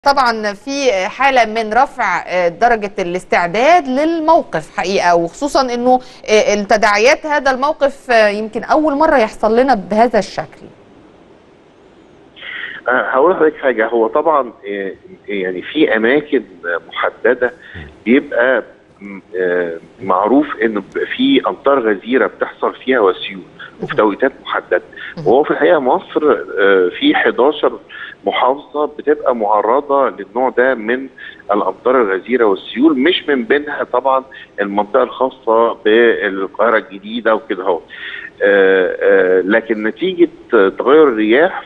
طبعا في حالة من رفع درجة الاستعداد للموقف حقيقة وخصوصا انه التداعيات هذا الموقف يمكن اول مرة يحصل لنا بهذا الشكل هقول لحضرتك حاجة هو طبعا يعني في أماكن محددة بيبقى معروف انه بيبقى في امطار غزيره بتحصل فيها وسيول وفي توقيتات محدده وهو في الحقيقه مصر في 11 محافظه بتبقى معرضه للنوع ده من الامطار الغزيره والسيول مش من بينها طبعا المنطقه الخاصه بالقاهره الجديده وكده اهو لكن نتيجه تغير الرياح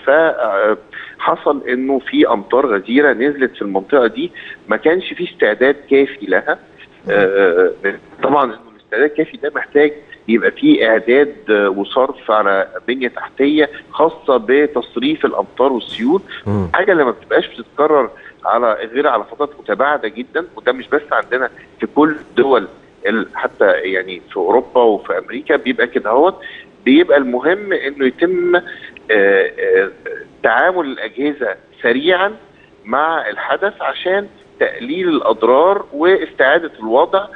فحصل انه في امطار غزيره نزلت في المنطقه دي ما كانش في استعداد كافي لها آه طبعا الاستعداد الكافي ده محتاج يبقى فيه اعداد وصرف على بنيه تحتيه خاصه بتصريف الامطار والسيول حاجه اللي ما بتبقاش بتتكرر على غير على فترات متباعده جدا وده مش بس عندنا في كل دول حتى يعني في اوروبا وفي امريكا بيبقى كده اهوت بيبقى المهم انه يتم آآ آآ تعامل الاجهزه سريعا مع الحدث عشان تقليل الاضرار واستعاده الوضع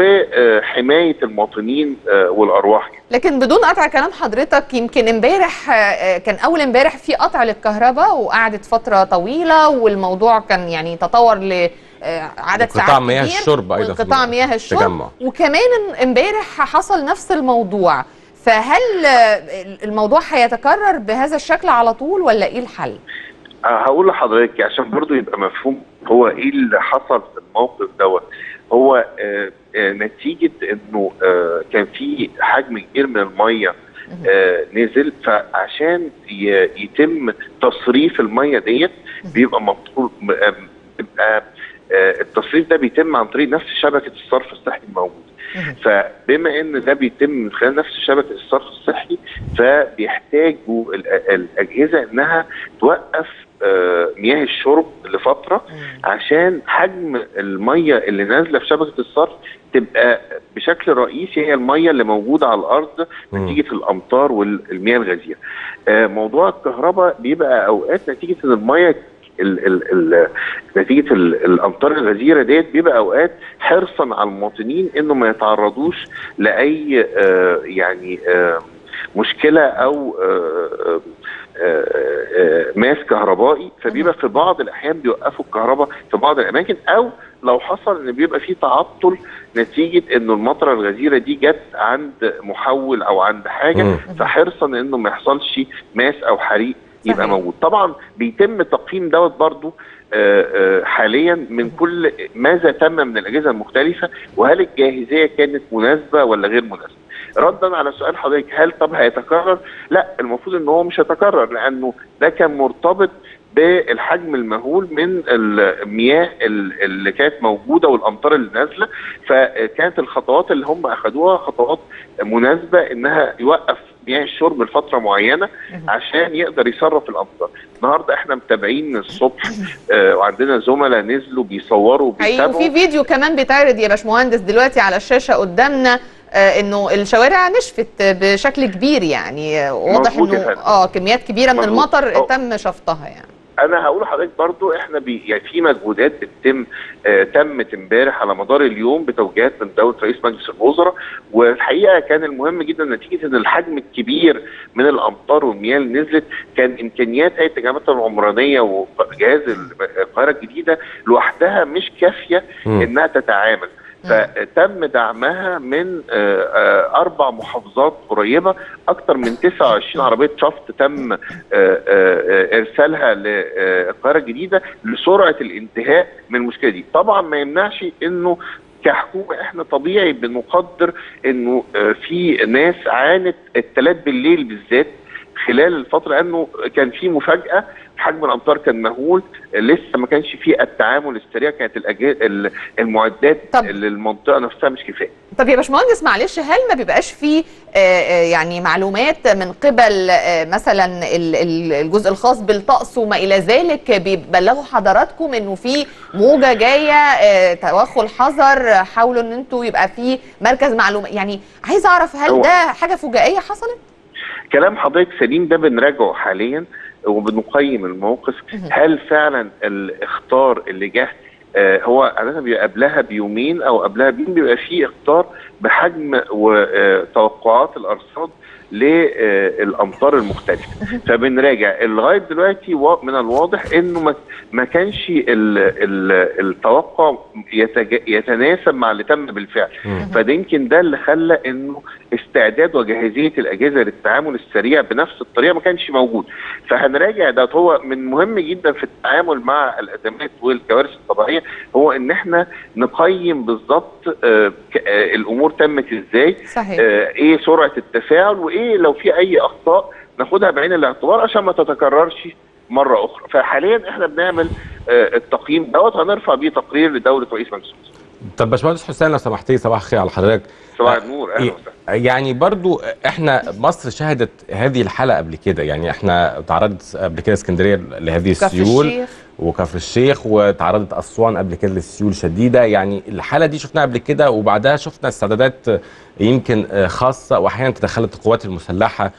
وحمايه المواطنين والارواح لكن بدون قطع كلام حضرتك يمكن امبارح كان اول امبارح في قطع للكهرباء وقعدت فتره طويله والموضوع كان يعني تطور ل عدد ساعات قطاع مياه الشرب ايضا قطاع مياه الشرب تجمع. وكمان امبارح حصل نفس الموضوع فهل الموضوع هيتكرر بهذا الشكل على طول ولا ايه الحل؟ هقول لحضرتك عشان برضو يبقى مفهوم هو ايه اللي حصل في الموقف دوت هو آه آه نتيجه انه آه كان في حجم كبير من الميه آه نزل فعشان يتم تصريف الميه ديت بيبقى مطلوب بيبقى آه التصريف ده بيتم عن طريق نفس شبكه الصرف الصحي الموجوده فبما ان ده بيتم من خلال نفس شبكه الصرف الصحي فبيحتاجوا الاجهزه انها توقف مياه الشرب لفتره عشان حجم الميه اللي نازله في شبكه الصرف تبقى بشكل رئيسي هي الميه اللي موجوده على الارض نتيجه الامطار والمياه الغزيره. موضوع الكهرباء بيبقى اوقات نتيجه ان الميه ال ال ال نتيجه ال الامطار الغزيره ديت بيبقى اوقات حرصا على المواطنين انه ما يتعرضوش لاي آه يعني آه مشكله او آه ماس كهربائي فبيبقى في بعض الاحيان بيوقفوا الكهرباء في بعض الاماكن او لو حصل ان بيبقى في تعطل نتيجه انه المطره الغزيره دي جت عند محول او عند حاجه فحرصا انه ما يحصلش ماس او حريق يبقى موجود طبعا بيتم تقييم دوت برضو حاليا من كل ماذا تم من الاجهزه المختلفه وهل الجاهزيه كانت مناسبه ولا غير مناسبه ردا على سؤال حضرتك هل طب هيتكرر لا المفروض ان هو مش هيتكرر لانه ده كان مرتبط بالحجم المهول من المياه اللي كانت موجوده والامطار اللي نازله فكانت الخطوات اللي هم اخذوها خطوات مناسبه انها يوقف مياه الشرب لفتره معينه عشان يقدر يصرف الامطار النهارده احنا متابعين الصبح آه وعندنا زملاء نزلوا بيصوروا وبيتابعوا ايوه وفي فيديو كمان بيتعرض يا باشمهندس دلوقتي على الشاشه قدامنا آه انه الشوارع نشفت بشكل كبير يعني واضح انه اه كميات كبيره من المطر أوه. تم شفطها يعني انا هقول لحضرتك برضو احنا بي يعني في مجهودات بتتم آه تمت امبارح على مدار اليوم بتوجيهات من دوله رئيس مجلس الوزراء والحقيقه كان المهم جدا نتيجه ان الحجم الكبير من الامطار والمياه اللي نزلت كان امكانيات هيئه التجمعات العمرانيه وجهاز القاهره الجديده لوحدها مش كافيه انها تتعامل فتم دعمها من اربع محافظات قريبه اكثر من 29 عربيه شفط تم ارسالها للقاهره الجديده لسرعه الانتهاء من المشكله دي طبعا ما يمنعش انه كحكومه احنا طبيعي بنقدر انه في ناس عانت الثلاث بالليل بالذات خلال الفتره لانه كان في مفاجاه حجم الامطار كان مهول لسه ما كانش فيه التعامل السريع كانت المعدات للمنطقه نفسها مش كفايه طب يا باشمهندس معلش هل ما بيبقاش فيه يعني معلومات من قبل مثلا الجزء الخاص بالطقس وما الى ذلك بيبلغوا حضراتكم انه في موجه جايه توخل حذر حاولوا ان انتوا يبقى في مركز معلومات يعني عايز اعرف هل ده حاجه فجائيه حصلت؟ كلام حضرتك سليم ده بنراجعه حاليا وبنقيم الموقف هل فعلا الاخطار اللي جه آه، هو عاده بيبقى قبلها بيومين او قبلها بيوم بيبقى فيه اخطار بحجم وتوقعات الارصاد للامطار المختلفه فبنراجع لغايه دلوقتي وا- من الواضح انه ما- ما كانش ال- ال- التوقع يتج- يتناسب مع اللي تم بالفعل فده يمكن ده اللي خلى انه استعداد وجاهزيه الاجهزه للتعامل السريع بنفس الطريقه ما كانش موجود فهنراجع ده هو من مهم جدا في التعامل مع الازمات والكوارث الطبيعيه هو ان احنا نقيم بالظبط آه، ك- آه، الامور تمت ازاي صحيح آه، ايه سرعه التفاعل وايه لو في اي اخطاء ناخدها بعين الاعتبار عشان ما تتكررش مره اخرى فحاليا احنا بنعمل آه، التقييم دوت هنرفع بيه تقرير لدوله رئيس مجلس الوزراء طب باشمهندس حسين لو سمحتي صباح الخير على حضرتك صباح آه، النور اهلا إيه، وسهلا يعني برضو احنا مصر شهدت هذه الحاله قبل كده يعني احنا تعرضت قبل كده اسكندريه لهذه كفر السيول الشيخ وكفر الشيخ وتعرضت اسوان قبل كده للسيول شديده يعني الحاله دي شفناها قبل كده وبعدها شفنا استعدادات يمكن آه، خاصه واحيانا تدخلت القوات المسلحه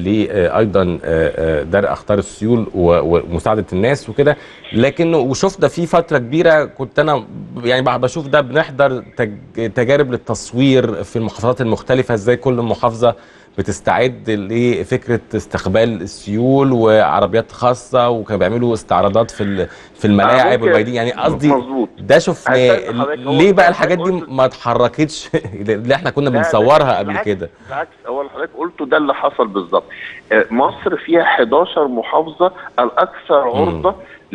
لايضا درء اخطار السيول و- ومساعده الناس وكده لكن وشفنا في فتره كبيره كنت انا يعني بعد بشوف ده بنحضر تج- تجارب للتصوير في المحافظات المختلفه ازاي كل محافظه بتستعد لفكره استقبال السيول وعربيات خاصه وكانوا بيعملوا استعراضات في ال- في الملاعب ممكن- والميادين يعني قصدي مظبوط ده شفناه أستاذ حضرتك، هو ليه بقى حضرتك الحاجات دي قلت- ما اتحركتش اللي احنا كنا لا، لا، بنصورها قبل بالعكس- كده بالعكس هو اللي حضرتك قلته ده اللي حصل بالظبط آه، مصر فيها 11 محافظه الاكثر عرضه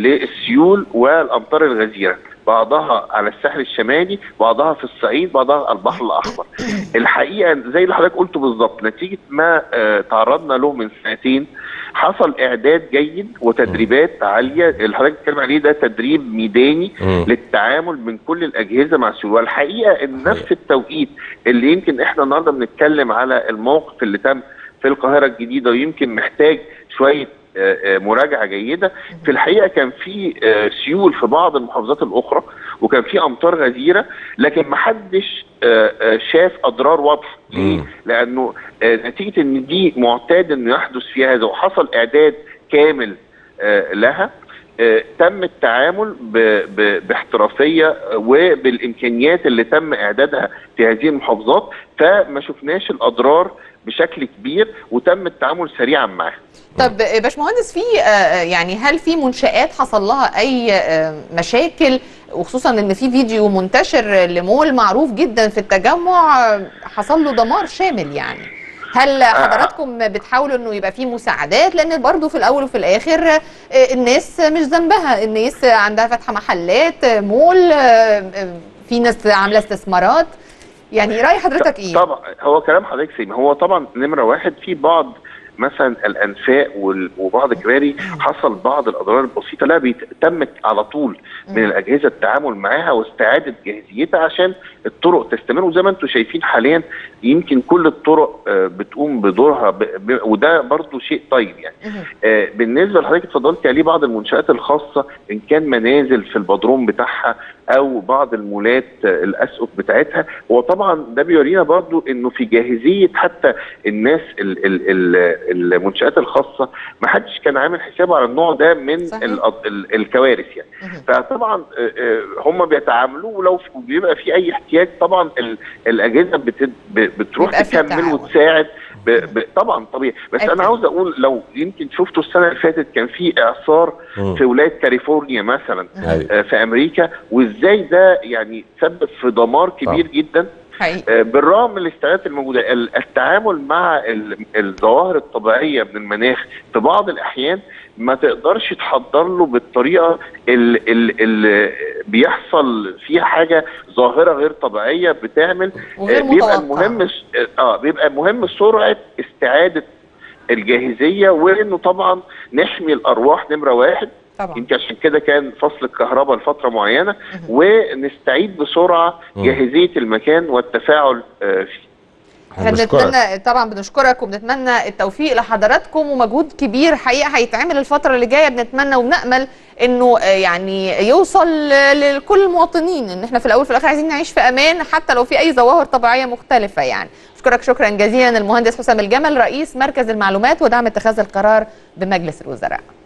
للسيول والامطار الغزيره بعضها على الساحل الشمالي بعضها في الصعيد بعضها على البحر الاحمر الحقيقه زي اللي حضرتك قلته بالظبط نتيجه ما آه، تعرضنا له من سنتين حصل اعداد جيد وتدريبات عاليه اللي حضرتك بتتكلم عليه ده تدريب ميداني مم. للتعامل من كل الاجهزه مع السيول والحقيقه ان نفس التوقيت اللي يمكن احنا النهارده بنتكلم على الموقف اللي تم في القاهره الجديده ويمكن محتاج شويه آه، آه، مراجعه جيده في الحقيقه كان في آه، سيول في بعض المحافظات الاخرى وكان في امطار غزيره لكن ما حدش آه، آه، شاف اضرار واضحه ليه؟ مم. لانه آه، نتيجه ان دي معتاد انه يحدث فيها هذا وحصل اعداد كامل آه، لها آه، تم التعامل ب- ب- باحترافيه وبالامكانيات اللي تم اعدادها في هذه المحافظات فما شفناش الاضرار بشكل كبير وتم التعامل سريعا معها. طب آه، باشمهندس في آه، يعني هل في منشآت حصل لها أي آه، مشاكل وخصوصا إن في فيديو منتشر لمول معروف جدا في التجمع آه، حصل له دمار شامل يعني هل حضراتكم بتحاولوا انه يبقى في مساعدات لان برضو في الاول وفي الاخر آه، الناس مش ذنبها الناس عندها فاتحه محلات آه، مول آه، آه، في ناس عامله استثمارات يعني راي حضرتك ايه طبعا هو كلام حضرتك سيما هو طبعا نمره واحد في بعض مثلا الانفاق وال- وبعض الكباري حصل بعض الاضرار البسيطه لا بيت- تمت على طول من مم. الاجهزه التعامل معاها واستعاده جاهزيتها عشان الطرق تستمر وزي ما انتم شايفين حاليا يمكن كل الطرق آه، بتقوم بدورها ب... ب... وده برضو شيء طيب يعني مهم. آه، بالنسبه لحضرتك اتفضلتي عليه بعض المنشات الخاصه ان كان منازل في البدروم بتاعها او بعض المولات آه، الاسقف بتاعتها هو طبعا ده بيورينا برضو انه في جاهزيه حتى الناس ال ال ال المنشات الخاصه ما حدش كان عامل حسابه على النوع ده من صحيح. ال ال الكوارث يعني مهم. فطبعا آه، آه، هم بيتعاملوا ولو في- بيبقى في اي احتياج طبعا ال- الاجهزه بت- ب- بتروح بيبقى في تكمل تعاون. وتساعد ب... ب... طبعا طبيعي بس أكيد. انا عاوز اقول لو يمكن شفتوا السنه اللي فاتت كان في اعصار مم. في ولايه كاليفورنيا مثلا أيوة. آه، في امريكا وازاي ده يعني سبب في دمار كبير جدا حقيقي آه، بالرغم من الاستعدادات الموجوده ال- التعامل مع ال- الظواهر الطبيعيه من المناخ في بعض الاحيان ما تقدرش تحضر له بالطريقه اللي, اللي بيحصل فيها حاجه ظاهره غير طبيعيه بتعمل وغير آه، بيبقى متوقع. مهم س- اه بيبقى مهم سرعه استعاده الجاهزيه وانه طبعا نحمي الارواح نمره واحد طبعا يمكن عشان كده كان فصل الكهرباء لفتره معينه ونستعيد بسرعه مم. جاهزيه المكان والتفاعل آه، فيه احنا بنشكرك. بنتمنى طبعا بنشكرك وبنتمنى التوفيق لحضراتكم ومجهود كبير حقيقه هيتعمل الفتره اللي جايه بنتمنى وبنامل انه آه، يعني يوصل ل- لكل المواطنين ان احنا في الاول في الاخر عايزين نعيش في امان حتى لو في اي ظواهر طبيعيه مختلفه يعني اشكرك شكرا جزيلا المهندس حسام الجمل رئيس مركز المعلومات ودعم اتخاذ القرار بمجلس الوزراء